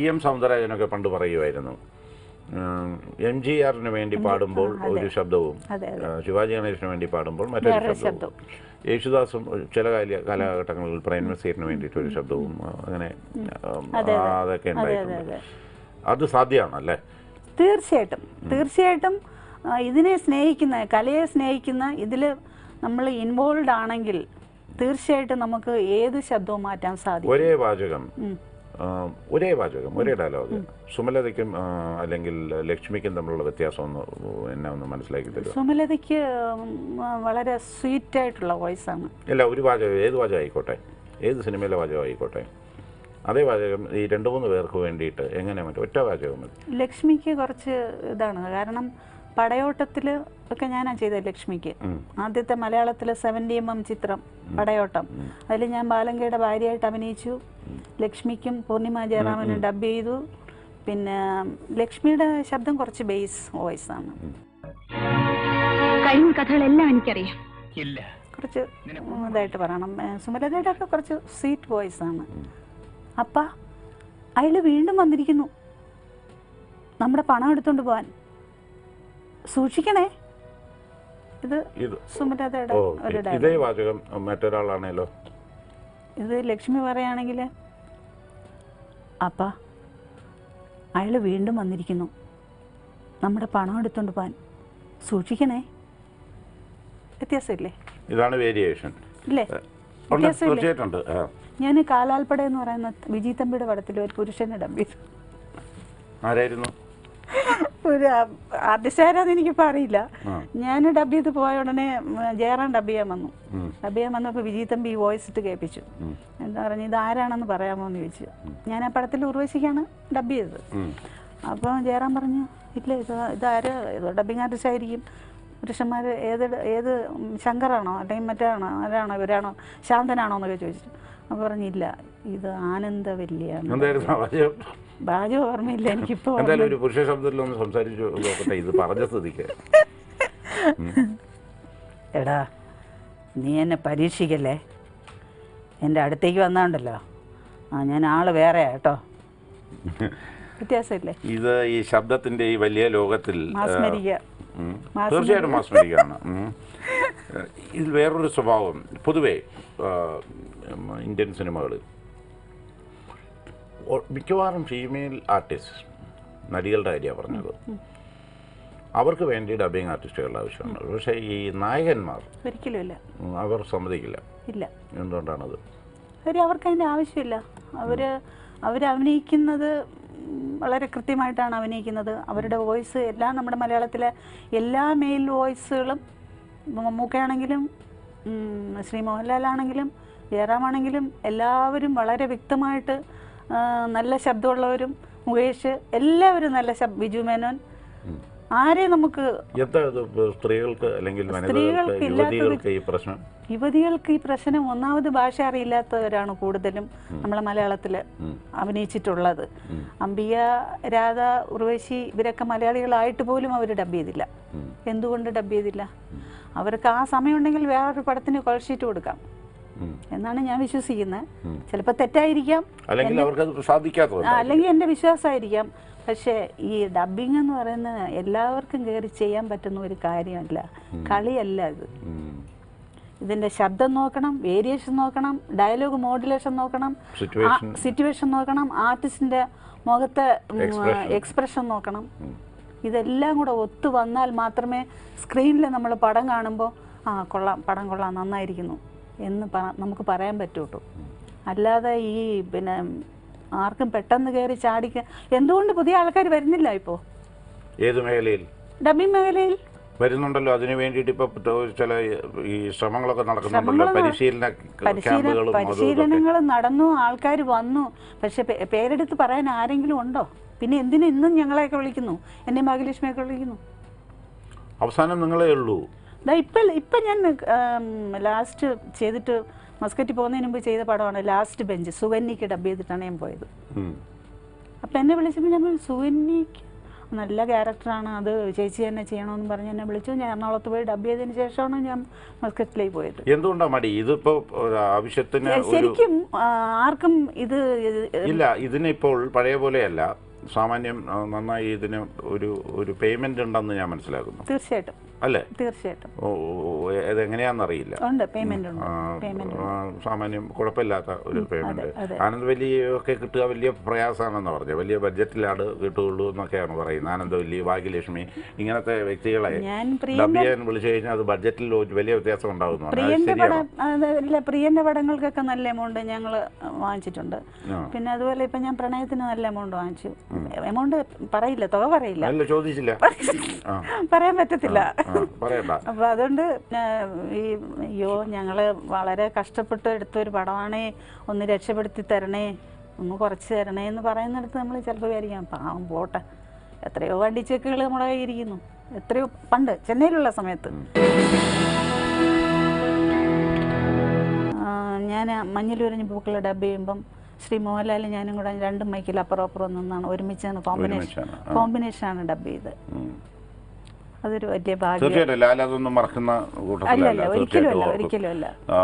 M സൗന്ദരരാജനൊക്കെ പണ്ട് പറയുമായിരുന്നു M G ആറിന് വേണ്ടി പാടുമ്പോൾ ഒരു ശബ്ദവും അതെ ആ, ശിവാജി ഗണേശന് വേണ്ടി പാടുമ്പോൾ മറ്റൊരു വേറൊരു ശബ്ദവും യേശുദാസും ചില കാല കാലഘട്ടങ്ങളിൽ പ്രേം നസീറിന് വേണ്ടിയിട്ട് ഒരു ശബ്ദവും ആ, അങ്ങനെ ആ, അതൊക്കെ അതെ അതെ ഉണ്ടായിട്ടുണ്ട് അതെ അത് സാധ്യമാണല്ലേ തീർച്ചയായിട്ടും തീർച്ചയായിട്ടും ആ, ഇതിനെ സ്നേഹിക്കുന്ന കലയെ സ്നേഹിക്കുന്ന ഇതിൽ നമ്മൾ ഇൻവോൾവ് ആണെങ്കിൽ തീർച്ചയായിട്ടും നമുക്ക് ഏത് ശബ്ദവും മാറ്റാൻ സാധിക്കും ഒരേ വാചകം ഉം. ആ, ഒരേ വാചകം ഒരേ ഡയലോഗ് സുമലതയ്ക്കും ആ, അല്ലെങ്കിൽ ലക്ഷ്മിക്കും തമ്മിലുള്ള വ്യത്യാസം ഒന്ന് എന്നെ ഒന്ന് മനസ്സിലാക്കി തരുമോ സുമലതയ്ക്ക് ഉം, വളരെ സ്വീറ്റ് ആയിട്ടുള്ള വോയിസാണ് ഇല്ല ഒരു വാചകം ഏത് വാചകം ആയിക്കോട്ടെ ഏത് സിനിമയിലെ വാചകം ആയിക്കോട്ടെ അതേ വാചകം ഈ രണ്ട് മൂന്ന് പേർക്ക് വേണ്ടിയിട്ട് എങ്ങനെ മറ്റേ ഒറ്റ വാചകം മതി ലക്ഷ്മിക്ക് കുറച്ച് ഇതാണ് കാരണം പടയോട്ടത്തിൽ ഒക്കെ ഞാനാണ് ചെയ്തത് ലക്ഷ്മിക്ക് ഉം. ആദ്യത്തെ മലയാളത്തിലെ സെവൻറ്റി എം എം ചിത്രം പടയോട്ടം അതിൽ ഞാൻ ബാലങ്കയുടെ ഭാര്യയായിട്ട് അഭിനയിച്ചു ലക്ഷ്മിക്കും പൂർണിമ ജയറാമനും ഡബ് ചെയ്തു പിന്നെ ലക്ഷ്മിയുടെ ശബ്ദം കുറച്ച് ബേസ് വോയിസ് ആണ് കഴിഞ്ഞ കഥകളെല്ലാം എനിക്കറിയാം ഇല്ല കുറച്ച് ഇതായിട്ട് പറയണം ഏ, സുമലതയുടെ ഒക്കെ കുറച്ച് സ്വീറ്റ് വോയിസ് ആണ് അപ്പ അയാൾ വീണ്ടും വന്നിരിക്കുന്നു നമ്മുടെ പണം എടുത്തുകൊണ്ട് പോവാൻ സൂക്ഷിക്കണേ ഇത് ഇത് സുമലതയുടെ ഓ ഒരു ഇതേ ഡയലോഗ് വാചകം മറ്റൊരാളാണേലോ ഇത് ലക്ഷ്മി പറയുകയാണെങ്കിൽ അപ്പ അയാൾ വീണ്ടും വന്നിരിക്കുന്നു നമ്മുടെ പണം എടുത്തുകൊണ്ട് പോവാൻ സൂക്ഷിക്കണേ വ്യത്യാസമില്ലേ ഇതാണ് വേരിയേഷൻ ഇല്ലേ ഉണ്ട് വ്യത്യാസമില്ലേ തീർച്ചയായിട്ടും ഉണ്ട് ആ. ഞാൻ കാലാൽപ്പട എന്ന് പറയുന്ന വിജയ് തമ്പിയുടെ പടത്തിൽ ഒരു പുരുഷനെ ഡബ് ചെയ്തു ആരായിരുന്നു ഒരു ആർട്ടിസ്റ്റാരാന്ന് എനിക്കിപ്പോൾ അറിയില്ല ആ. ഞാൻ ഡബ് ചെയ്ത് പോയ ഉടനെ ഉം, ജയറാം ഡബ് ചെയ്യാൻ വന്നു ഉം. ഡബ് ചെയ്യാൻ വന്നപ്പോൾ വിജയ് തമ്പി ഈ വോയിസ് ഇട്ട് കേൾപ്പിച്ചു ഉം. എന്താ പറഞ്ഞു ഇത് ആരാണെന്ന് പറയാമോ എന്ന് ചോദിച്ചു ഞാൻ ആ പടത്തിൽ ഉർവശിക്കാണ് ഡബ് ചെയ്തത് ഉം. അപ്പോൾ ജയറാം പറഞ്ഞു ഇല്ല ഇത് ഇതാര് ഇത് ഡബിങ് ആർട്ടിസ്റ്റ് ആയിരിക്കും പുരുഷന്മാർ ഏത് ഡ- ഏത് ഉം, ശങ്കറാണോ അല്ലെങ്കിൽ മറ്റാണോ ആരാണോ ഇവരാണോ ശാന്തനാണോ എന്നൊക്കെ ചോദിച്ചു അപ്പോൾ പറഞ്ഞില്ല ഇത് ആനന്ദവല്ലിയാണ് എന്തായിരുന്നു ആ വാചകം ബാജു ഓർമ്മയില്ല എനിക്കിപ്പോൾ എന്തായാലും ഒരു പുരുഷ ശബ്ദത്തിലൊന്ന് സംസാരിച്ചു നോക്കട്ടെ ഇത് പറഞ്ഞ സ്ഥിതിക്ക് എടാ നീ എന്നെ പരീക്ഷിക്കല്ലേ എൻ്റെ അടുത്തേക്ക് വന്നാണ്ടല്ലോ ആ ഞാൻ ആള് വേറെ കേട്ടോ വ്യത്യാസമില്ലേ ഇത് ഈ ശബ്ദത്തിന്റെ ഈ വലിയ ലോകത്തിൽ ആ, മാസ്മരിക ഉം. മാസ്മരിക. തീർച്ചയായിട്ടും മാസ്മരികയാണ് ഉം. ഇതിൽ വേറൊരു സ്വഭാവം പൊതുവേ ആ, ഉം, ഇന്ത്യൻ സിനിമകൾ മിക്കവാറും ഫീമെയിൽ ആർട്ടിസ്റ്റ് നടികളുടെ കാര്യമാണ് പറഞ്ഞത് അവർക്ക് വേണ്ടി ഡബിങ് ആർട്ടിസ്റ്റുകളുടെ ആവശ്യമുണ്ട് പക്ഷേ ഈ നായകന്മാർ ഒരിക്കലും ഇല്ല ഉം, അവർ സമ്മതിക്കില്ല ഇല്ല എന്തുകൊണ്ടാണത് അവർ അവർക്ക് അതിൻ്റെ ആവശ്യമില്ല അവർ അവർ അഭിനയിക്കുന്നത് ഉം, വളരെ കൃത്യമായിട്ടാണ് അഭിനയിക്കുന്നത് അവരുടെ വോയിസ് എല്ലാം നമ്മുടെ മലയാളത്തിലെ എല്ലാ മെയിൽ വോയിസുകളും മമ്മൂക്കയാണെങ്കിലും ഉം, ശ്രീ മോഹൻലാലാണെങ്കിലും ജയറാമാണെങ്കിലും എല്ലാവരും വളരെ വ്യക്തമായിട്ട് ആ, നല്ല ശബ്ദമുള്ളവരും മുകേഷ് എല്ലാവരും നല്ല ശബ് ബിജു മേനോൻ ആരെയും നമുക്ക് എന്താ ഇത് സ്ത്രീകൾക്ക് അല്ലെങ്കിൽ വനിതകൾക്ക് സ്ത്രീകൾക്ക് ഇല്ലാത്തത് യുവതികൾക്ക് ഈ പ്രശ്നം യുവതികൾക്ക് ഈ പ്രശ്നം ഒന്നാമത് ഭാഷ അറിയില്ലാത്തവരാണ് കൂടുതലും നമ്മളെ മലയാളത്തിൽ ഉം. അഭിനയിച്ചിട്ടുള്ളത് അംബിക രാധ ഉർവശി ഇവരൊക്കെ മലയാളികളായിട്ട് പോലും അവർ ഡബ് ചെയ്തില്ല ഉം. എന്തുകൊണ്ട് ഡബ് ചെയ്തില്ല അവർക്ക് ആ സമയമുണ്ടെങ്കിൽ വേറൊരു പടത്തിന് കോൾ ഷീറ്റ് കൊടുക്കാം ഉം. എന്നാണ് ഞാൻ വിശ്വസിക്കുന്നത് ചിലപ്പോൾ തെറ്റായിരിക്കാം അല്ലെങ്കിൽ അവർക്കത് സാധിക്കാത്തത് ആ, അല്ലെങ്കിൽ എൻ്റെ വിശ്വാസമായിരിക്കാം പക്ഷേ ഈ ഡബിങ് എന്ന് പറയുന്നത് എല്ലാവർക്കും കയറി ചെയ്യാൻ പറ്റുന്ന ഒരു കാര്യമല്ല കളിയല്ല ഇത് ഇതിൻ്റെ ശബ്ദം നോക്കണം വേരിയേഷൻ നോക്കണം ഡയലോഗ് മോഡുലേഷൻ നോക്കണം സിറ്റുവേഷൻ സിറ്റുവേഷൻ നോക്കണം ആർട്ടിസ്റ്റിൻ്റെ മുഖത്തെ Expression. എക്സ്പ്രഷൻ നോക്കണം ഇതെല്ലാം കൂടെ ഒത്തു വന്നാൽ മാത്രമേ സ്ക്രീനിൽ നമ്മൾ പടം കാണുമ്പോൾ ആ കൊള്ളാം പടം കൊള്ളാം നന്നായിരിക്കുന്നു എന്ന് പറ- നമുക്ക് പറയാൻ പറ്റൂട്ടോ അല്ലാതെ ഈ പിന്നെ ആർക്കും പെട്ടെന്ന് കയറി ചാടിക്ക എന്തുകൊണ്ട് പുതിയ ആൾക്കാർ വരുന്നില്ല ഇപ്പോൾ ഏത് മേഖലയിൽ ഡബിങ് മേഖലയിൽ വരുന്നുണ്ടല്ലോ അതിന് വേണ്ടിയിട്ട് ഇപ്പൊ ചില ഈ ശ്രമങ്ങളൊക്കെ നടക്കുന്നുണ്ടല്ലോ ശ്രമങ്ങള് പരിശീലന പരിശീലന ക്യാമ്പുകളും അതും ഇതൊക്കെ. പരിശീലനങ്ങൾ നടന്നു ആൾക്കാർ വന്നു പക്ഷെ പേ- പേരെടുത്ത് പറയാൻ ആരെങ്കിലും ഉണ്ടോ പിന്നെ എന്തിനു ഇന്നും ഞങ്ങളെയൊക്കെ വിളിക്കുന്നു എന്നെ ഭാഗ്യലക്ഷ്മിയൊക്കെ വിളിക്കുന്നു അവസാനം നിങ്ങളേ ഉള്ളൂ ദാ ഇപ്പം ഇപ്പം ഞാൻ ലാസ്റ്റ് ചെയ്തിട്ട് മസ്കറ്റ് പോകുന്നതിന് മുമ്പ് ചെയ്ത പടമാണ് ലാസ്റ്റ് ബെഞ്ച് സുകന്യക്ക് ഡബ് ചെയ്തിട്ടാണ് ഞാൻ പോയത് ഉം. അപ്പം എന്നെ വിളിച്ചപ്പോൾ ഞാൻ പറഞ്ഞു, സുകന്യക്ക് നല്ല ക്യാരക്ടറാണ് അത് ചേച്ചി തന്നെ ചെയ്യണമെന്ന് പറഞ്ഞ് എന്നെ വിളിച്ചു ഞാൻ എറണാകുളത്ത് പോയി ഡബ് ചെയ്തതിന് ശേഷമാണ് ഞാൻ മസ്കറ്റിലേക്ക് പോയത് എന്തുകൊണ്ടാ മടി ഇതിപ്പോ ഒരു ആവശ്യത്തിന് ഒരു ശരിക്കും ആ, ആർക്കും ഇത് ഇല്ല ഇതിനിപ്പോൾ പഴയ പോലെയല്ല സാമാന്യം ആ, നന്നായി ഇതിന് ഒരു ഒരു പേയ്മെന്റ് ഉണ്ടെന്ന് ഞാൻ മനസ്സിലാക്കുന്നു തീർച്ചയായിട്ടും അല്ലേ തീർച്ചയായിട്ടും ഓ ഓ, ഓ, അതെങ്ങനെയാണെന്നറിയില്ല ഉണ്ട് പേയ്മെന്റ് ഉണ്ട് ആ, പേയ്മെന്റ് ആ, സാമാന്യം കുഴപ്പമില്ലാത്ത ഒരു പേയ്മെന്റ് അതെ. ആനന്ദവല്ലി ഒക്കെ കിട്ടുക വലിയ പ്രയാസമാണെന്ന് പറഞ്ഞു വലിയ ബഡ്ജറ്റിലാണ് കിട്ടുകയുള്ളൂ എന്നൊക്കെയാണ് പറയുന്നത് ആനന്ദവല്ലി ഭാഗ്യലക്ഷ്മി ഇങ്ങനത്തെ വ്യക്തികളെ ഞാൻ ഡബ് പ്രിയന്റെ ചെയ്യാൻ വിളിച്ചു കഴിഞ്ഞാൽ അത് ബഡ്ജറ്റിൽ ഒരു വലിയ വ്യത്യാസം ഉണ്ടാകുന്നു പ്രിയന്റെ ശരിയാണോ പടം അതല്ല പ്രിയന്റെ പടങ്ങൾക്കൊക്കെ നല്ല എമൗണ്ട് ഞങ്ങൾ വാങ്ങിച്ചിട്ടുണ്ട് ആ. പിന്നെ അതുപോലെ ഇപ്പൊ ഞാൻ പ്രണയത്തിന് നല്ല എമൗണ്ട് വാങ്ങിച്ചു എമൗണ്ട് പറയില്ല തുക പറയില്ല അല്ല ചോദിച്ചില്ല ആ പറയാൻ പറ്റത്തില്ല ആ, പറയണ്ട അപ്പൊ അതുകൊണ്ട് ആ, ഈ അയ്യോ ഞങ്ങള് വളരെ കഷ്ടപ്പെട്ട് എടുത്തൊരു പടമാണേ ഒന്ന് രക്ഷപ്പെടുത്തി തരണേ ഒന്ന് കുറച്ച് തരണേ എന്ന് പറയുന്നിടത്ത് നമ്മൾ ചിലപ്പോൾ വിചാരിക്കാം പാവം പോട്ടെ എത്രയോ വണ്ടി ചെക്കുകൾ നമ്മുടെ കയ്യിൽ ഇരിക്കുന്നു എത്രയോ പണ്ട് ചെന്നൈയിലുള്ള സമയത്ത് ഞാൻ മഞ്ഞിലുരഞ്ഞ് പൂക്കൾ ഡബ് ചെയ്യുമ്പം ശ്രീ മോഹൻലാൽ ഞാനും കൂടെ രണ്ട് മൈക്കിൽ അപ്പുറം അപ്പുറം നിന്നാണ് ഒരുമിച്ചാണ് കോമ്പിനേഷൻ ഒരുമിച്ചാണ്, ആ. കോമ്പിനേഷനാണ് ഡബ് ചെയ്ത് ഉം. അതൊരു വലിയ ഭാഗ്യം തീർച്ചയായിട്ടും ലാൽ അതൊന്നും മറക്കുന്ന കൂട്ടത്തിലല്ല അല്ലല്ല ഒരിക്കലും അല്ല ഓർക്കും. ഒരിക്കലും അല്ല ആ,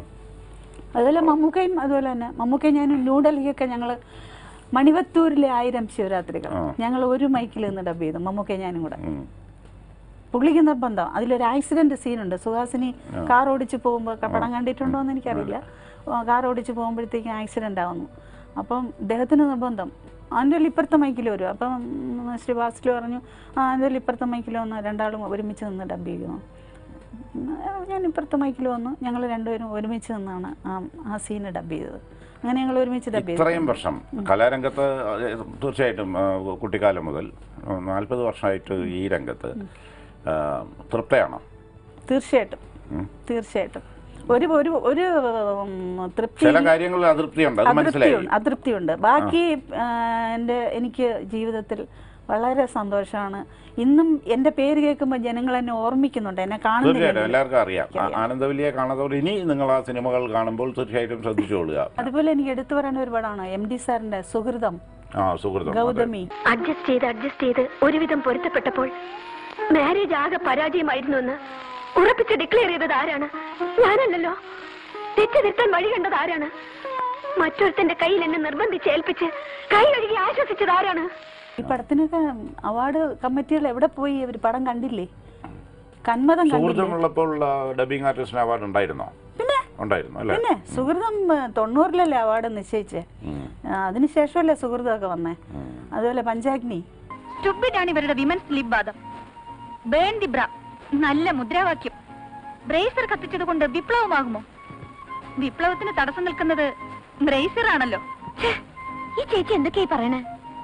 അതുപോലെ മമ്മൂക്കയും അതുപോലെ തന്നെ മമ്മൂക്കയും ഞാനും ന്യൂഡൽഹിയൊക്കെ ഞങ്ങൾ മണിവത്തൂരിലെ ആയിരം ശിവരാത്രികൾ ആ. ഞങ്ങൾ ഒരു മൈക്കിൽ നിന്ന് ഡബ് ചെയ്തു മമ്മൂക്കയും ഞാനും കൂടെ ഉം. പുള്ളിക്ക് നിർബന്ധം അതിലൊരു ആക്സിഡന്റ് സീനുണ്ട് സുഹാസിനി കാർ ഓടിച്ച് പോകുമ്പോൾ പടം കണ്ടിട്ടുണ്ടോ എന്ന് എനിക്കറിയില്ല കാർ ഓടിച്ച് പോകുമ്പോഴത്തേക്കും ആക്സിഡന്റ് ആവുന്നു അപ്പം ഇദ്ദേഹത്തിന് നിർബന്ധം അതിൻ്റെ ഇപ്പുറത്തെ മൈക്കിൽ വരും അപ്പം ഉം, ശ്രീ വാസിൽ പറഞ്ഞു ആ അതിൻ്റെ ഇപ്പുറത്തെ മൈക്കിൽ വന്ന് രണ്ടാളും ഒരുമിച്ച് നിന്ന് ഡബ് ചെയ്യുന്നു ഉം, ഞാൻ ഇപ്പുറത്തെ മൈക്കിൽ വന്നു ഞങ്ങൾ രണ്ടുപേരും ഒരുമിച്ച് നിന്നാണ് ആ ആ സീന് ഡബ് ചെയ്തത് അങ്ങനെ ഞങ്ങൾ ഒരുമിച്ച് ഡബ് ചെയ്തു ഇത്രയും വർഷം കലാരംഗത്ത് അത് തീർച്ചയായിട്ടും ആ, കുട്ടിക്കാലം മുതൽ നാൽപ്പത് വർഷമായിട്ട് ഈ രംഗത്ത് ആ, തൃപ്തയാണോ തീർച്ചയായിട്ടും ഉം. തീർച്ചയായിട്ടും ഒരു ഒരു ഒരു ഉം, തൃപ്തി ചില കാര്യങ്ങളിൽ അതൃപ്തിയുണ്ട് അത് മനസ്സിലായി അതൃപ്തിയുണ്ട് അതൃപ്തിയുണ്ട് ബാക്കി ആ, എൻ്റെ എനിക്ക് ജീവിതത്തിൽ വളരെ സന്തോഷമാണ് ഇന്നും എൻ്റെ പേര് കേൾക്കുമ്പോൾ ജനങ്ങൾ എന്നെ ഓർമ്മിക്കുന്നുണ്ട് എന്നെ തീർച്ചയായിട്ടും കാണുന്നില്ല എല്ലാവർക്കും അറിയാം ആ- ആനന്ദവല്ലിയെ കാണാത്തവർ ഇനി നിങ്ങൾ ആ സിനിമകൾ കാണുമ്പോൾ തീർച്ചയായിട്ടും ശ്രദ്ധിച്ചുകൊള്ളുക അതുപോലെ എനിക്ക് എടുത്തു പറയാൻ ഒരു പടമാണ് എം ഡി സാറിൻ്റെ സുഹൃതം ആ സുഹൃത്തം അതെ. ഗൗതമി അഡ്ജസ്റ്റ് ചെയ്ത് അഡ്ജസ്റ്റ് ചെയ്ത് ഒരുവിധം പൊരുത്തപ്പെട്ടപ്പോൾ മാരേജ് ആകെ പരാജയമായിരുന്നു എന്ന് ഉറപ്പിച്ച് ഡിക്ലെയർ ചെയ്തത് ആരാണ് ഞാനല്ലല്ലോ തെറ്റ് തിരുത്താൻ വഴി കണ്ടത് ആരാണ് മറ്റൊരുത്തന്റെ കയ്യിൽ എന്നെ നിർബന്ധിച്ച് ഏൽപ്പിച്ച് കൈ കഴുകി ആശ്വസിച്ചത് ആരാണ് ഈ പടത്തിനൊക്കെ അവാർഡ് കമ്മിറ്റികൾ എവിടെ പോയി അവർ പടം കണ്ടില്ലേ കന്മതം കണ്ടില്ലേ സുഹൃത്തുമുള്ളപ്പോൾ ഡബിങ് ആർട്ടിസ്റ്റിന് അവാർഡ് ഉണ്ടായിരുന്നോ പിന്നെ ഉണ്ടായിരുന്നു അല്ലേ പിന്നെ സുഹൃതം ആ, തൊണ്ണൂറിലല്ലേ അവാർഡ് നിശ്ചയിച്ചേ ഉം. ആ, അതിനുശേഷമല്ലേ സുഹൃതമൊക്കെ വന്നേ ഉം. അതുപോലെ പഞ്ചാഗ്നി സ്റ്റുപ്പിഡാണ് ഇവരുടെ വിമൻസ് ലിപ് വാദം ബേൺ ദി ബ്ര നല്ല മുദ്രാവാക്യം ബ്രേസർ കത്തിച്ചത് കൊണ്ട് വിപ്ലവമാകുമോ വിപ്ലവത്തിന് തടസ്സം നിൽക്കുന്നത് ബ്രേസർ ആണല്ലോ ഛേ, ഈ ചേച്ചി എന്തൊക്കെയായി പറയണേ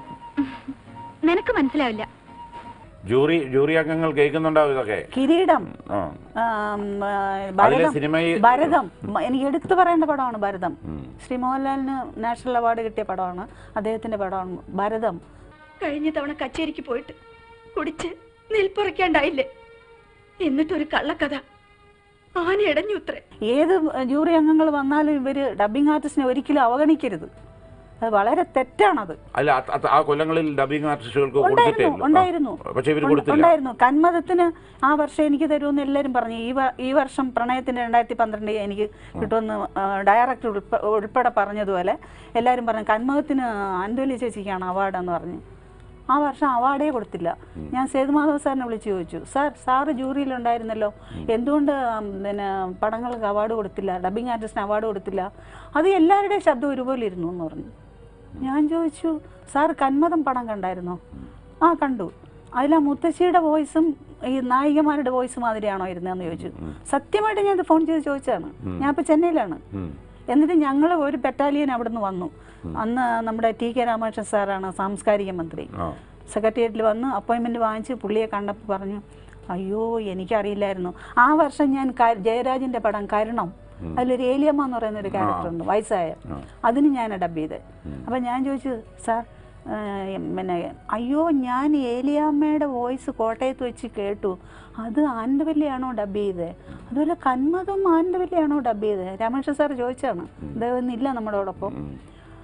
നിനക്ക് മനസ്സിലാവില്ല ജൂറി ജൂറി അംഗങ്ങൾ കേൾക്കുന്നുണ്ടാവും ഇതൊക്കെ കിരീടം ആ ആം, ആ, അതിലെ ഭരതം സിനിമയിൽ ഭരതം മ- എനിക്ക് എടുത്തു പറയേണ്ട പടമാണ് ഭരതം ഉം. ശ്രീ മോഹൻലാലിന് നാഷണൽ അവാർഡ് കിട്ടിയ പടമാണ് അദ്ദേഹത്തിന്റെ പടമാണ് ഭരതം കഴിഞ്ഞ തവണ കച്ചേരിക്ക് പോയിട്ട് കുടിച്ച് നിൽപ്പുറയ്ക്കാണ്ടായില്ലേ എന്നിട്ടൊരു കള്ളക്കഥ ആന ഇടഞ്ഞു ഉത്രേ ഏത് ജൂറി അംഗങ്ങൾ വന്നാലും ഇവര് ഡബിങ് ആർട്ടിസ്റ്റിനെ ഒരിക്കലും അവഗണിക്കരുത് അത് വളരെ തെറ്റാണത് അല്ല അത് അത് ആ കൊല്ലങ്ങളിൽ ഡബിങ് ആർട്ടിസ്റ്റുകൾക്ക് ഉണ്ടായിരുന്നു കൊടുത്തിട്ടില്ല ഉണ്ടായിരുന്നു പക്ഷെ ഇവർ ഉണ്ട്- കൊടുത്തില്ല ഉണ്ടായിരുന്നു കന്മതത്തിന് ആ വർഷം എനിക്ക് തരുമെന്ന് എല്ലാവരും പറഞ്ഞു ഈ വ- ഈ വർഷം പ്രണയത്തിന്റെ രണ്ടായിരത്തി പന്ത്രണ്ട് എനിക്ക് കിട്ടുമെന്ന് ഡയറക്ടർ ഉൾപ്പെ ഉൾപ്പെടെ പറഞ്ഞതുപോലെ എല്ലാവരും പറഞ്ഞു കന്മതത്തിന് അന്തോലി ചേച്ചിക്കാണ് അവാർഡ് എന്ന് പറഞ്ഞു ആ വർഷം അവാർഡേ കൊടുത്തില്ല ഞാൻ സേതുമാധവ് സാറിനെ വിളിച്ച് ചോദിച്ചു സാർ സാറ് ജൂറിയിലുണ്ടായിരുന്നല്ലോ എന്തുകൊണ്ട് ഉം, പിന്നെ പടങ്ങൾക്ക് അവാർഡ് കൊടുത്തില്ല ഡബിങ് ആർട്ടിസ്റ്റിന് അവാർഡ് കൊടുത്തില്ല അത് എല്ലാവരുടെയും ശബ്ദം ഒരുപോലെ ഇരുന്നു എന്ന് പറഞ്ഞു ഞാൻ ചോദിച്ചു സാർ കന്മതം പടം കണ്ടായിരുന്നോ ആ കണ്ടു അതിൽ ആ മുത്തശ്ശിയുടെ വോയിസും ഈ നായികമാരുടെ വോയിസ് മാതിരിയാണോ ഇരുന്നതെന്ന് ചോദിച്ചു സത്യമായിട്ട് ഞാൻ ഇത് ഫോൺ ചെയ്ത് ചോദിച്ചതാണ് ഞാൻ ഇപ്പം ചെന്നൈയിലാണ് ഉം. എന്നിട്ട് ഞങ്ങൾ ഒരു ബറ്റാലിയൻ അവിടെ നിന്ന് വന്നു അന്ന് നമ്മുടെ ടി കെ രാമകൃഷ്ണൻ സാറാണ് സാംസ്കാരിക മന്ത്രി ആ സെക്രട്ടേറിയറ്റിൽ വന്ന് അപ്പോയിൻമെൻറ്റ് വാങ്ങിച്ച് പുള്ളിയെ കണ്ടപ്പോൾ പറഞ്ഞു അയ്യോ എനിക്കറിയില്ലായിരുന്നു ആ വർഷം ഞാൻ ക- ജയരാജിൻ്റെ പടം കരുണം അതിലൊരു ഏലിയമ്മ എന്ന് പറയുന്ന ഒരു ക്യാരക്ടർ ഉണ്ട് വയസ്സായ അതിന് ഞാൻ ഡബ് ചെയ്ത് അപ്പം ഞാൻ ചോദിച്ചു സാർ ആ, പിന്നെ അയ്യോ ഞാൻ ഏലിയാമ്മയുടെ വോയിസ് കോട്ടയത്ത് വെച്ച് കേട്ടു അത് ആനന്ദവല്ലിയാണോ ഡബ് ചെയ്തത് അതുപോലെ കന്മതം ആനന്ദവല്ലിയാണോ ഡബ് ചെയ്തത് രാമകൃഷ്ണൻ സാർ ചോദിച്ചാണ് അദ്ദേഹം ഇന്നില്ല നമ്മുടെ ഓടൊപ്പം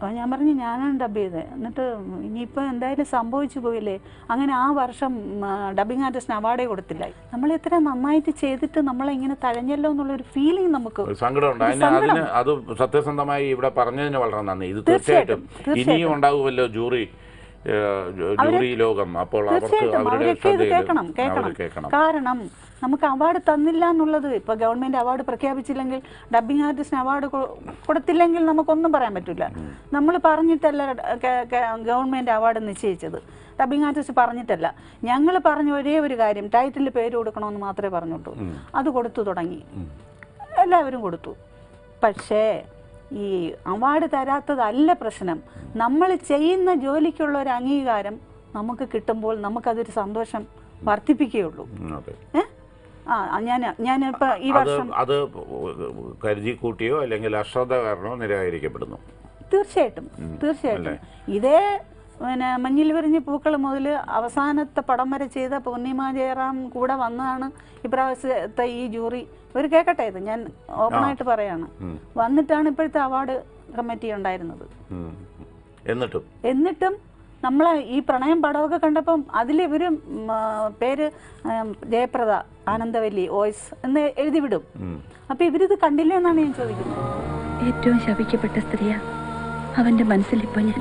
അപ്പോൾ ഞാൻ പറഞ്ഞു ഞാനാണ് ഡബ് ചെയ്തത് എന്നിട്ട് ഇനിയിപ്പോൾ എന്തായാലും സംഭവിച്ചു പോയില്ലേ അങ്ങനെ ആ വർഷം ഡബിങ് ആർട്ടിസ്റ്റിന് അവാർഡേ കൊടുത്തില്ല നമ്മൾ ഇത്ര നന്നായിട്ട് ചെയ്തിട്ട് നമ്മളെ ഇങ്ങനെ തഴഞ്ഞല്ലോ എന്നുള്ളൊരു ഫീലിംഗ് നമുക്ക് ഒരു സങ്കടമുണ്ട് അതിന് സങ്കടം. അതിന് അത് സത്യസന്ധമായി ഇവിടെ പറഞ്ഞതിന് വളരെ നന്ദി ഇത് തീർച്ചയായിട്ടും, തീർച്ചയായിട്ടും ഇനിയും ഉണ്ടാകുമല്ലോ ജൂറി ഏഹ്, ജൂ- ജൂറി ലോകം അപ്പോൾ അവർക്ക് തീർച്ചയായിട്ടും അവരുടെ അവരൊക്കെ ഇത് ശ്രദ്ധയിൽ കേൾക്കണം അവർ കേൾക്കണം കേൾക്കണം കാരണം നമുക്ക് അവാർഡ് തന്നില്ല എന്നുള്ളത് ഇപ്പൊ ഗവൺമെന്റ് അവാർഡ് പ്രഖ്യാപിച്ചില്ലെങ്കിൽ ഡബിങ് ആർട്ടിസ്റ്റിന് അവാർഡ് കൊടുത്തില്ലെങ്കിൽ നമുക്കൊന്നും പറയാൻ പറ്റില്ല നമ്മൾ പറഞ്ഞിട്ടല്ല ഗ- ഗ- ഗവൺമെന്റ് അവാർഡ് നിശ്ചയിച്ചത് ഡബിങ് ആർട്ടിസ്റ്റ് പറഞ്ഞിട്ടല്ല ഞങ്ങൾ പറഞ്ഞ ഒരേ ഒരു കാര്യം ടൈറ്റിൽ പേര് കൊടുക്കണമെന്ന് മാത്രമേ പറഞ്ഞുള്ളൂ അത് കൊടുത്തു തുടങ്ങി എല്ലാവരും കൊടുത്തു പക്ഷേ ഈ അവാർഡ് തരാത്തതല്ല പ്രശ്നം നമ്മൾ ചെയ്യുന്ന ജോലിക്കുള്ള ഒരു അംഗീകാരം നമുക്ക് കിട്ടുമ്പോൾ നമുക്കതൊരു സന്തോഷം വർദ്ധിപ്പിക്കുകയുള്ളൂ ഉം, അതെ ഏ ആ ഞാൻ ഞാനിപ്പോൾ ഈ അത് വർഷം അത് കരുതി കൂട്ടിയോ അല്ലെങ്കിൽ അശ്രദ്ധ കാരണമോ നിരാകരിക്കപ്പെടുന്നു തീർച്ചയായിട്ടും തീർച്ചയായിട്ടും ഇതേ പിന്നെ മഞ്ഞിൽ വിരിഞ്ഞ് പൂക്കൾ മുതൽ അവസാനത്തെ പടം വരെ ചെയ്ത പൂർണിമ ജയറാം കൂടെ വന്നതാണ് ഇപ്രാവശ്യത്തെ ഈ ജൂറി ഒരു കേൾക്കട്ടെ ഇത് ഞാൻ ഓപ്പണായിട്ട് പറയാണ് വന്നിട്ടാണ് ഇപ്പോഴത്തെ അവാർഡ് കമ്മിറ്റി ഉണ്ടായിരുന്നത് ഉം. എന്നിട്ടും എന്നിട്ടും നമ്മൾ ഈ പ്രണയം പടമൊക്കെ കണ്ടപ്പം അതിൽ ഇവർ പേര് ഉം, ജയപ്രദ ആനന്ദവല്ലി വോയിസ് എന്ന് എഴുതി വിടും ഉം. അപ്പം ഇവരിത് കണ്ടില്ല എന്നാണ് ഞാൻ ചോദിക്കുന്നത് ഏറ്റവും ശപിക്കപ്പെട്ട സ്ത്രീയാ അവന്റെ മനസ്സിലിപ്പോ ഞാൻ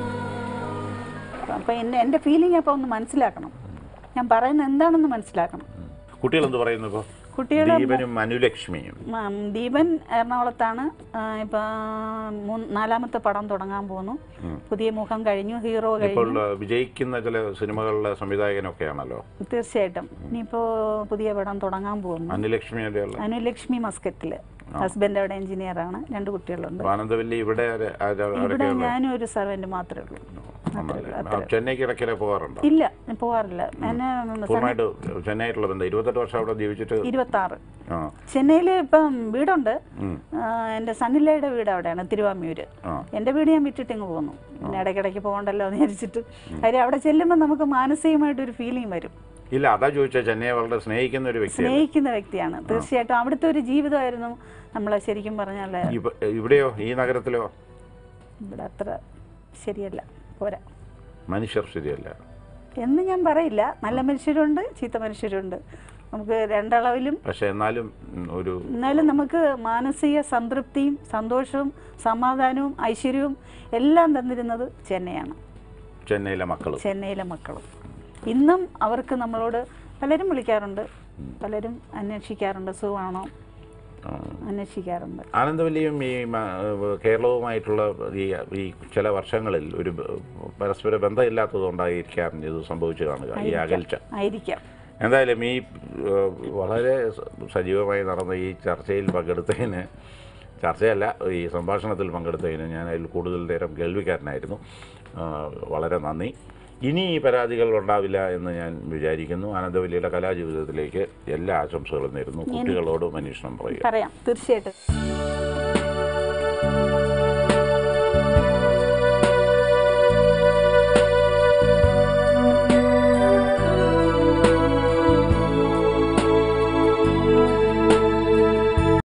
അപ്പം എന്നെ എൻ്റെ ഫീലിംഗ് അപ്പോൾ ഒന്ന് മനസ്സിലാക്കണം ഞാൻ പറയുന്നത് എന്താണെന്ന് മനസ്സിലാക്കണം കുട്ടികൾ എന്ത് പറയുന്നു ഇപ്പോൾ കുട്ടികൾ ദീപനും അനുലക്ഷ്മിയും ഉം, ദീപൻ എറണാകുളത്താണ് ഇപ്പം മൂന്ന് നാലാമത്തെ പടം തുടങ്ങാൻ പോകുന്നു പുതിയ മുഖം കഴിഞ്ഞു ഹീറോ ഇപ്പോൾ കഴിഞ്ഞു ആ, വിജയിക്കുന്ന ചില സിനിമകളിലെ സംവിധായകനൊക്കെയാണല്ലോ തീർച്ചയായിട്ടും ഇനിയിപ്പോൾ പുതിയ പടം തുടങ്ങാൻ പോകുന്നു അനുലക്ഷ്മിയുടെ ഉള്ള അനുലക്ഷ്മി മസ്കറ്റിൽ ഹസ്ബൻഡ് അവിടെ എഞ്ചിനീയറാണ് രണ്ട് കുട്ടികളുണ്ട് ആനന്ദവല്ലി ഇവിടെ ആരെ- ആരെ- ഇവിടെ ആരൊക്കെയുള്ള ഞാനും ഒരു സെർവൻറ്റ് മാത്രമേ ഉള്ളൂ നന്നായി. ആ, ചെന്നൈക്ക് ഇടയ്ക്കിടെ പോകാറുണ്ടോ ഇല്ല പോവാറില്ല എന്നെ പൂർണ്ണമായിട്ട് ചെന്നൈയായിട്ടുള്ള ബന്ധം ഇരുപത്തെട്ട് വർഷം അവിടെ ജീവിച്ചിട്ട് ഇരുപത്തി ആറ് ആ ചെന്നൈയിൽ ഇപ്പം വീടുണ്ട് ഉം. ആ, എൻ്റെ സണ്ണിലയുടെ വീട് അവിടെയാണ് തിരുവാമ്മിയൂര് ആ. എൻ്റെ വീട് ഞാൻ വിറ്റിട്ട് ഇങ്ങ് പോന്നു പിന്നെ ഇടയ്ക്കിടയ്ക്ക് പോകണ്ടല്ലോ എന്ന് വിചാരിച്ചിട്ട് കാര്യം അവിടെ ചെല്ലുമ്പോൾ നമുക്ക് മാനസികമായിട്ടൊരു ഫീലിംഗ് വരും ഇല്ല അതാ ചോദിച്ചാൽ ചെന്നൈയെ വളരെ സ്നേഹിക്കുന്ന ഒരു വ്യക്തിയാണ് സ്നേഹിക്കുന്ന വ്യക്തിയാണ് തീർച്ചയായിട്ടും അവിടുത്തെ ഒരു ജീവിതമായിരുന്നു നമ്മളെ ശരിക്കും പറഞ്ഞാൽ ഇവ- ഇവിടെയോ ഈ നഗരത്തിലോ ഇവിടെ അത്ര ശരിയല്ല പോരാ മനുഷ്യർ ശരിയല്ല എന്ന് ഞാൻ പറയില്ല നല്ല മനുഷ്യരുണ്ട് ചീത്ത മനുഷ്യരുണ്ട് നമുക്ക് രണ്ടളവിലും പക്ഷെ എന്നാലും ഉം, ഒരു എന്നാലും നമുക്ക് മാനസിക സംതൃപ്തിയും സന്തോഷവും സമാധാനവും ഐശ്വര്യവും എല്ലാം തന്നിരുന്നത് ചെന്നൈയാണ് ചെന്നൈയിലെ മക്കൾ ചെന്നൈയിലെ മക്കളും ഇന്നും അവർക്ക് നമ്മളോട് പലരും വിളിക്കാറുണ്ട് പലരും അന്വേഷിക്കാറുണ്ട് സുഖമാണോ അന്വേഷിക്കാറുണ്ട് ആനന്ദവല്ലിയും ഈ മ- കേരളവുമായിട്ടുള്ള ഈ ഈ ചില വർഷങ്ങളിൽ ഒരു ബ- പരസ്പര ബന്ധമില്ലാത്തതുകൊണ്ടായിരിക്കാം ഇത് സംഭവിച്ചു കാണുക ഈ അകൽച്ച ആയിരിക്കാം എന്തായാലും ഈ ഏഹ്, വളരെ സ- സജീവമായി നടന്ന ഈ ചർച്ചയിൽ പങ്കെടുത്തതിന് ചർച്ചയല്ല ഈ സംഭാഷണത്തിൽ പങ്കെടുത്തതിന് ഞാൻ അതിൽ കൂടുതൽ നേരം കേൾവിക്കാരനായിരുന്നു ആ, വളരെ നന്ദി ഇനി ഈ പരാതികൾ ഉണ്ടാവില്ല എന്ന് ഞാൻ വിചാരിക്കുന്നു ആനന്ദവല്ലിയുടെ കലാജീവിതത്തിലേക്ക് എല്ലാ ആശംസകളും നേരുന്നു കുട്ടികളോടും അന്വേഷണം പറയുക പറയാം തീർച്ചയായിട്ടും